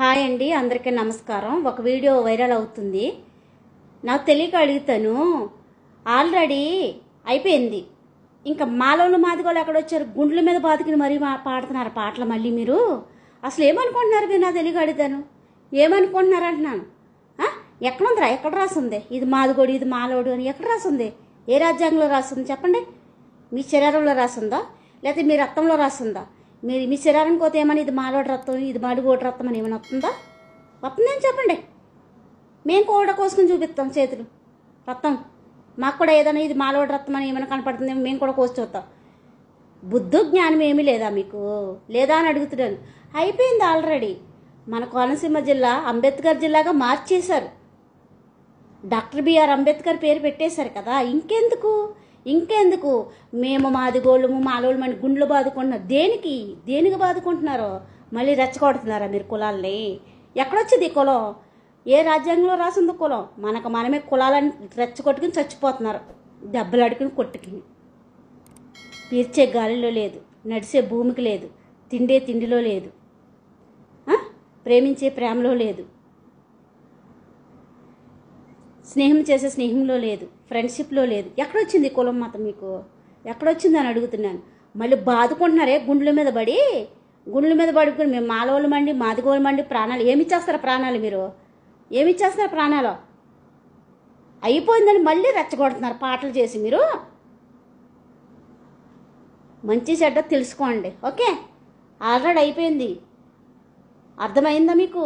Hi అండి అందరికీ నమస్కారం ఒక వీడియో వైరల్ అవుతుంది నాకు తెలియక అడుగుతాను ఆల్రెడీ అయిపోయింది ఇంకా మాలోళ్ళు మాదిగోళ్ళు ఎక్కడ వచ్చారు గుండ్ల మీద బాదుకుని మరీ మా పాడుతున్నారు పాటలు మళ్ళీ మీరు అసలు ఏమనుకుంటున్నారు మీరు నాకు తెలియక అడుగుతాను ఏమనుకుంటున్నారు అంటున్నాను ఆ? ఎక్కడ ఉందిరా ఎక్కడ రాసింది ఇది మాదిగోడు ఇది మాలోడు అని ఎక్కడ రాసింది ఏ రాజ్యాంగంలో రాసింది చెప్పండి మీ శరీరంలో రాసిందా లేకపోతే మీ రక్తంలో రాసిందా మీరు మీ శరీరానికి పోతే ఏమని ఇది మాలోడు రక్తం ఇది మాడిగోడు రక్తం అని ఏమైనా వస్తుందా వస్తుందని చెప్పండి మేము కూడా కోసుకుని చూపిస్తాం చేతులు రక్తం మాకు కూడా ఏదైనా ఇది మాలోడు రక్తం అని ఏమైనా కనపడుతుంది మేము కూడా కోసి చూస్తాం బుద్ధు జ్ఞానం ఏమీ లేదా మీకు లేదా అని అడుగుతున్నాను అయిపోయింది ఆల్రెడీ మన కోనసీమ జిల్లా అంబేద్కర్ జిల్లాగా మార్చేశారు డాక్టర్ బిఆర్ అంబేద్కర్ పేరు పెట్టేశారు కదా ఇంకెందుకు ఇంకెందుకు మేము మాదిగోళ్ళము మాలోళ్ళము అని గుండ్లు బాదుకుంటున్నారు దేనికి దేనికి బాదుకుంటున్నారో మళ్ళీ రెచ్చగొడుతున్నారా మీరు కులాల్ని ఎక్కడొచ్చింది ఈ కులం ఏ రాజ్యాంగంలో రాసింది కులం మనకు మనమే కులాలని రెచ్చగొట్టుకుని చచ్చిపోతున్నారు దెబ్బలు అడుకుని కొట్టుకుని పీల్చే గాలిలో లేదు నడిచే భూమికి లేదు తిండే తిండిలో లేదు ఆ? ప్రేమించే ప్రేమలో లేదు స్నేహం చేసే స్నేహంలో లేదు ఫ్రెండ్షిప్లో లేదు ఎక్కడొచ్చింది ఈ కులం మతం మీకు ఎక్కడొచ్చింది అని అడుగుతున్నాను మళ్ళీ బాదుకుంటున్నారే గుండ్ల మీద పడి గుండ్ల మీద పడుకుని మేము మాలవాళ్ళు మండి మాదిగోళ్ళు మండి ప్రాణాలు ఏమి ఇచ్చేస్తారు ప్రాణాలు మీరు ఏమి ఇచ్చేస్తారు ప్రాణాలు అయిపోయిందని మళ్ళీ రెచ్చగొడుతున్నారు పాటలు చేసి మీరు మంచి చెడ్డ తెలుసుకోండి ఓకే ఆల్రెడీ అయిపోయింది అర్థమైందా మీకు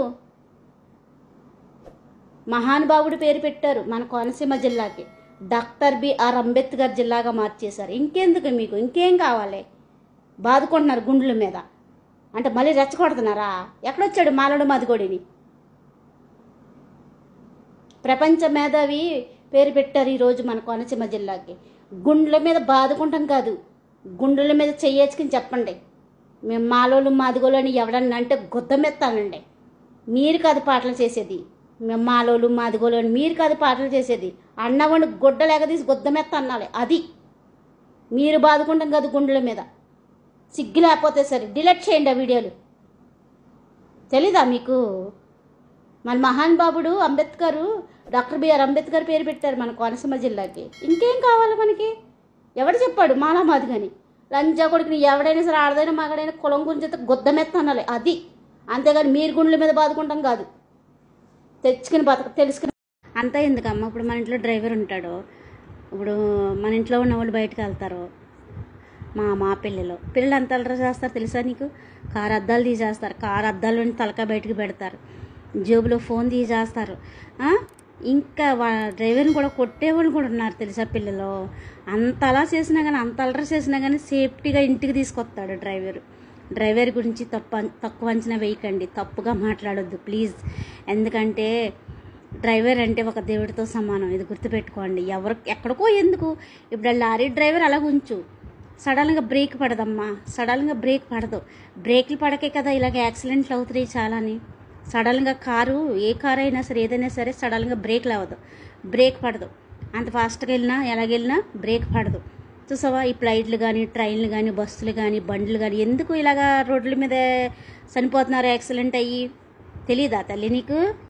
మహానుభావుడి పేరు పెట్టారు మన కోనసీమ జిల్లాకి డాక్టర్ బిఆర్ అంబేద్కర్ జిల్లాగా మార్చేశారు ఇంకెందుకు మీకు ఇంకేం కావాలి బాదుకుంటున్నారు గుండెల మీద అంటే మళ్ళీ రెచ్చగొడుతున్నారా ఎక్కడొచ్చాడు మాలడు మదిగోడిని ప్రపంచ మేధావి పేరు పెట్టారు ఈరోజు మన కోనసీమ జిల్లాకి గుండెల మీద బాదుకుంటాం కాదు గుండెల మీద చెయ్యేసుకుని చెప్పండి మేము మాలోళ్ళు మాదిగోళ్ళు అని ఎవడన్నా అంటే గుద్దమెత్తానండి మీరు కాదు పాటలు చేసేది మేము మాలోళ్ళు మాదిగోళ్ళు అని మీరు కాదు పాటలు చేసేది అన్నవాడిని గుడ్డ లేకదీసి గుద్దమెత్త అనాలి అది మీరు బాదుకుంటాం కాదు గుండెల మీద సిగ్గు లేకపోతే సరే డిలీట్ చేయండి ఆ వీడియోలు తెలీదా మీకు మన మహానుభావుడు అంబేద్కర్ డాక్టర్ బిఆర్ అంబేద్కర్ పేరు పెట్టారు మన కోనసీమ జిల్లాకి ఇంకేం కావాలి మనకి ఎవడు చెప్పాడు మాలా మాదిగని లంజా కొడుకుని ఎవడైనా సరే ఆడదైనా మగడైనా కులం గురించి అయితే గుద్దమెత్త అనాలి అది అంతేగాని మీరు గుండెల మీద బాదుకుంటాం కాదు తెచ్చుకుని బతక తెలుసుకుని అంతా ఎందుకమ్మ ఇప్పుడు మన ఇంట్లో డ్రైవర్ ఉంటాడు ఇప్పుడు మన ఇంట్లో ఉన్న వాళ్ళు బయటకు వెళ్తారు మా మా పిల్లలు పిల్లలు ఎంత అల్లరి చేస్తారు తెలుసా నీకు కారు అద్దాలు తీసేస్తారు కారు అద్దాలు తలక బయటకు పెడతారు జేబులో ఫోన్ తీసేస్తారు ఆ? ఇంకా వా డ్రైవర్ని కూడా కొట్టేవాళ్ళు కూడా ఉన్నారు తెలుసా పిల్లలు అంత అలా చేసినా కానీ అంత అల్లరి చేసినా కానీ సేఫ్టీగా ఇంటికి తీసుకొస్తాడు డ్రైవర్ డ్రైవర్ గురించి తప్పు తక్కువ అంచనా వేయకండి తప్పుగా మాట్లాడొద్దు ప్లీజ్ ఎందుకంటే డ్రైవర్ అంటే ఒక దేవుడితో సమానం ఇది గుర్తుపెట్టుకోండి ఎవరు ఎక్కడికో ఎందుకు ఇప్పుడు ఆ లారీ డ్రైవర్ అలా ఉంచు సడన్గా బ్రేక్ పడదమ్మా సడన్గా బ్రేక్ పడదు బ్రేక్లు పడకే కదా ఇలాగ యాక్సిడెంట్లు అవుతున్నాయి చాలాని సడన్గా కారు ఏ కారు అయినా సరే ఏదైనా సరే సడన్గా బ్రేక్లు అవ్వదు బ్రేక్ పడదు అంత ఫాస్ట్గా వెళ్ళినా ఎలాగెళ్ళినా బ్రేక్ పడదు చూసావా ఈ ఫ్లైట్లు కానీ ట్రైన్లు కానీ బస్సులు కానీ బండ్లు కానీ ఎందుకు ఇలాగా రోడ్ల మీద చనిపోతున్నారు యాక్సిడెంట్ అయ్యి తెలీదా తల్లి నీకు